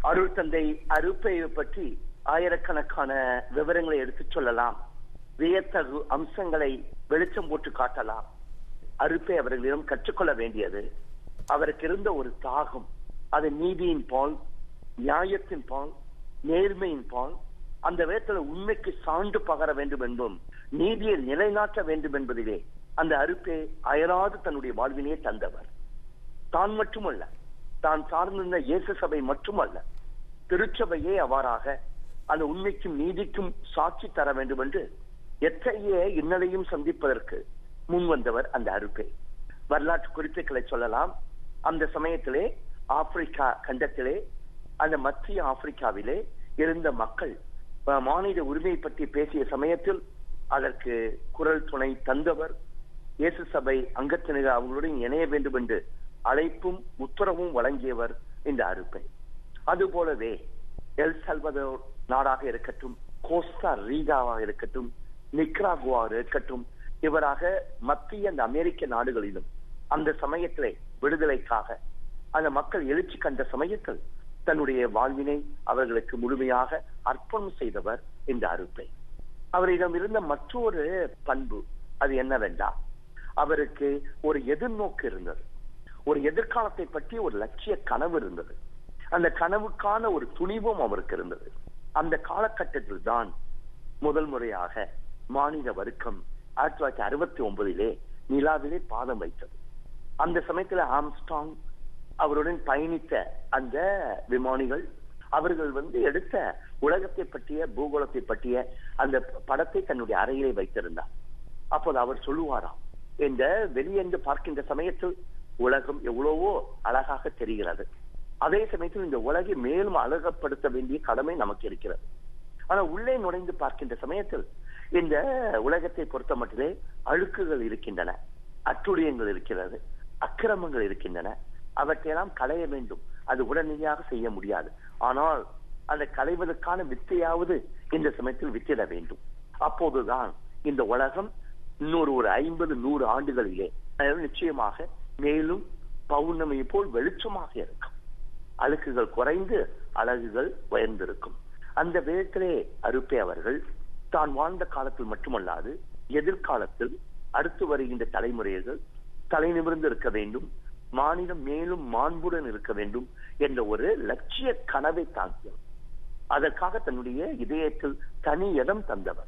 அருள் தந்தை அருப்பையை பற்றி ஆயிரக்கணக்கான விவரங்களை எடுத்துச் சொல்லலாம் வியத்தகு அம்சங்களை வெளிச்சம் போட்டு காட்டலாம் அருப்பை அவர்களிடம் கற்றுக்கொள்ள வேண்டியது அவருக்கு இருந்த ஒரு தாகம் அது நீதியின் பால் நியாயத்தின் பால் நேர்மையின் பால் அந்த விதத்துல உண்மைக்கு சான்று பகர வேண்டும் என்பதும் நீதியை நிலைநாட்ட வேண்டும் என்பதிலே அந்த அருப்பே அயராது தன்னுடைய வாழ்வினையே தந்தவர் தான் மட்டுமல்ல தான் சார்ந்திருந்த இயேசு சபை மட்டுமல்ல திருச்சபையே அவ்வாறாக அந்த உண்மைக்கும் நீதிக்கும் சாட்சி தர வேண்டும் என்று எத்தகைய இன்னலையும் சந்திப்பதற்கு முன் வந்தவர் அந்த அருப்பே வரலாற்று குறிப்புகளை சொல்லலாம் அந்த சமயத்திலே ஆப்பிரிக்கா கண்டத்திலே அந்த மத்திய ஆப்பிரிக்காவிலே இருந்த மக்கள் அஹ், மானிட உரிமை பற்றி பேசிய சமயத்தில் அதற்கு குரல் துணை தந்தவர் இயேசு சபை அங்கத்தினர் அவங்களுடன் இணைய வேண்டும் என்று அழைப்பும் உத்தரவும் வழங்கியவர் இந்த அருப்பை அதுபோலவே எல் சல்வதோர் நாடாக இருக்கட்டும் கோஸ்டா ரீகாவாக இருக்கட்டும் நிக்ராகுவாக இருக்கட்டும் இவராக மத்திய அந்த அமெரிக்க நாடுகளிலும் அந்த சமயத்திலே விடுதலைக்காக அந்த மக்கள் எழுச்சி கண்ட சமயத்தில் தன்னுடைய வாழ்வினை அவர்களுக்கு முழுமையாக அர்ப்பணம் செய்தவர் இந்த அருப்பை அவரிடம் இருந்த மற்றொரு பண்பு அது என்னவென்றால் அவருக்கு ஒரு எதிர்நோக்கு இருந்தது ஒரு எதிர்காலத்தை பற்றி ஒரு லட்சிய கனவு இருந்தது அந்த கனவுக்கான ஒரு துணிவும் அவருக்கு இருந்தது அந்த காலகட்டத்தில் தான் முதல் முறையாக மாநில வர்க்கம் ஆயிரத்தி தொள்ளாயிரத்தி அறுபத்தி ஒன்பதிலே நிலாவிலே பாதம் வைத்தது அந்த சமயத்துல ஆம்ஸ்டாங் அவருடன் பயணித்த அந்த விமானிகள் அவர்கள் வந்து எடுத்த உலகத்தை பற்றிய பூகோளத்தை பற்றிய அந்த படத்தை தன்னுடைய அறையிலே வைத்திருந்தார் அப்போது அவர் சொல்லுவாராம் இந்த வெளியென்று பார்க்கின்ற சமயத்தில் உலகம் எவ்வளவோ அழகாக தெரிகிறது அதே சமயத்தில் இந்த உலகை மேலும் அழகப்படுத்த வேண்டிய கடமை நமக்கு இருக்கிறது ஆனா உள்ளே நுழைந்து பார்க்கின்ற சமயத்தில் இந்த உலகத்தை பொறுத்த மட்டிலே அழுக்குகள் இருக்கின்றன அட்டுழியங்கள் இருக்கிறது அக்கிரமங்கள் இருக்கின்றன அவற்றையெல்லாம் களைய வேண்டும் அது உடனடியாக செய்ய முடியாது ஆனால் அந்த களைவதற்கான வித்தையாவது இந்த சமயத்தில் வித்திட வேண்டும் அப்போதுதான் இந்த உலகம் இன்னொரு ஒரு ஐம்பது நூறு ஆண்டுகளிலே அதாவது நிச்சயமாக மேலும் பௌர்ணமி போல் வெளிச்சமாக இருக்கும் அழுக்குகள் குறைந்து அழகுகள் உயர்ந்திருக்கும் அந்த விதத்திலே அருப்பே அவர்கள் தான் வாழ்ந்த காலத்தில் மட்டுமல்லாது எதிர்காலத்தில் அடுத்து வருகின்ற தலைமுறைகள் தலை நிமிர்ந்து இருக்க வேண்டும் மாநிலம் மேலும் மாண்புடன் இருக்க வேண்டும் என்ற ஒரு லட்சிய கனவை தாங்கியவர் அதற்காக தன்னுடைய இதயத்தில் தனி இடம் தந்தவர்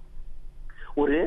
ஒரு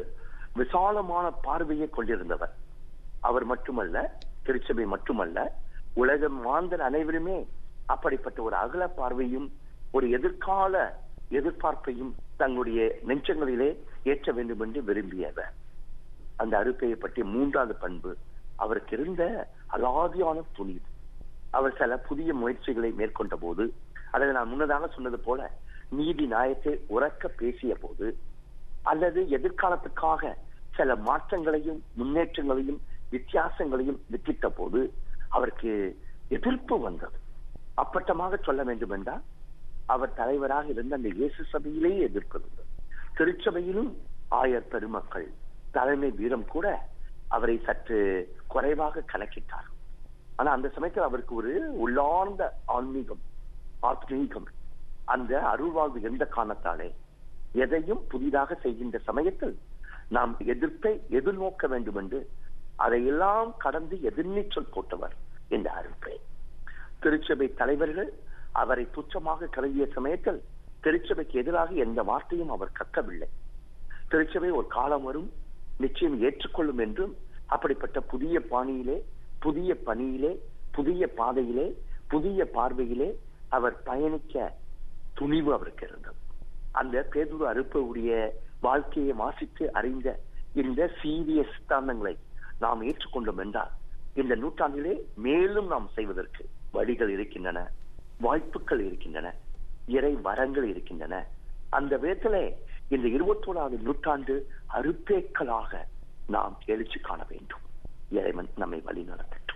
விசாலமான பார்வையை கொண்டிருந்தவர் அவர் மட்டுமல்ல திருச்சபை மட்டுமல்ல உலக மாந்தர் அனைவருமே அப்படிப்பட்ட ஒரு அகல பார்வையும் ஒரு எதிர்கால எதிர்பார்ப்பையும் தங்களுடைய நெஞ்சங்களிலே ஏற்ற வேண்டும் என்று விரும்பியவர் அந்த அறுப்பையை பற்றிய மூன்றாவது பண்பு அவருக்கு இருந்த அலாதியான துணிவு அவர் சில புதிய முயற்சிகளை மேற்கொண்ட போது அல்லது நான் முன்னதாக சொன்னது போல நீதி நியாயத்தை உறக்க பேசிய போது அல்லது எதிர்காலத்துக்காக சில மாற்றங்களையும் முன்னேற்றங்களையும் வித்தியாசங்களையும் வித்திட்ட போது அவருக்கு எதிர்ப்பு வந்தது அப்பட்டமாக சொல்ல வேண்டும் என்றால் அவர் தலைவராக இருந்த அந்த இயேசு சபையிலேயே எதிர்ப்பு இருந்தது திருச்சபையிலும் ஆயர் பெருமக்கள் தலைமை வீரம் கூட அவரை சற்று குறைவாக கணக்கிட்டார் ஆனா அந்த சமயத்தில் அவருக்கு ஒரு உள்ளார்ந்த ஆன்மீகம் ஆத்மீகம் அந்த அருள்வாழ்வு எந்த காரணத்தாலே எதையும் புதிதாக செய்கின்ற சமயத்தில் நாம் எதிர்ப்பை எதிர்நோக்க வேண்டும் என்று அதையெல்லாம் கடந்து எதிர்நீச்சல் போட்டவர் இந்த அருப்பை திருச்சபை தலைவர்கள் அவரை துச்சமாக கருதிய சமயத்தில் திருச்சபைக்கு எதிராக எந்த வார்த்தையும் அவர் கற்கவில்லை திருச்சபை ஒரு காலம் வரும் நிச்சயம் ஏற்றுக்கொள்ளும் என்றும் அப்படிப்பட்ட புதிய பாணியிலே புதிய பணியிலே புதிய பாதையிலே புதிய பார்வையிலே அவர் பயணிக்க துணிவு அவருக்கு இருந்தது அந்த பேதுரு அறுப்பவுடைய வாழ்க்கையை வாசித்து அறிந்த இந்த சீரிய சித்தாந்தங்களை நாம் ஏற்றுக்கொண்டோம் என்றால் இந்த நூற்றாண்டிலே மேலும் நாம் செய்வதற்கு வழிகள் இருக்கின்றன வாய்ப்புகள் இருக்கின்றன இறை வரங்கள் இருக்கின்றன அந்த விதத்திலே இந்த இருபத்தோராவது நூற்றாண்டு அறுப்பேக்களாக நாம் எழுச்சி காண வேண்டும் இறைவன் நம்மை வழி நடத்த